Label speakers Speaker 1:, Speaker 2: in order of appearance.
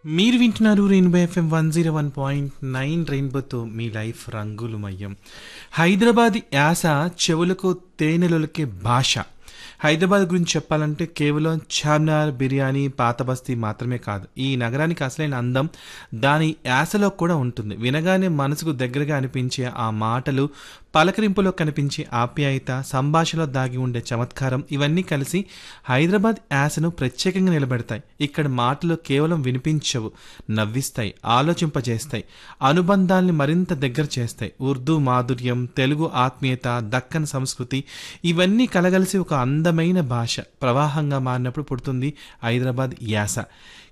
Speaker 1: మీరు వింటున్నారు rainbow FM one zero one point nine రెయిన్బోతో మీ లైఫ్ రంగులమయం హైదరాబాద్ యాస చెవులకు తేనెలొలికే భాష హైదరాబాద్ గురించి చెప్పాలంటే కేవలం చార్మినార్ బిర్యానీ పాత బస్తీ మాత్రమే కాదు ఈ నగరానికి అసలైన అందం దాని యాసలో కూడా ఉంటుంది వినగానే మనసుకు దగ్గరగా అనిపించే ఆ మాటలు పలకరింపులో కనిపించే ఆప్యాయత సంభాషణలో దాగి ఉండే చమత్కారం ఇవన్నీ కలిసి హైదరాబాద్ యాసను ప్రత్యేకంగా నిలబెడతాయి ఇక్కడ మాటలు కేవలం వినిపించవు నవ్విస్తాయి ఆలోచింపజేస్తాయి అనుబంధాల్ని మరింత దగ్గర చేస్తాయి ఉర్దూ మాధుర్యం తెలుగు ఆత్మీయత దక్కన్ సంస్కృతి ఇవన్నీ కలగలిసి ఒక అందమైన భాష ప్రవాహంగా మారినప్పుడు పుడుతుంది హైదరాబాద్ యాస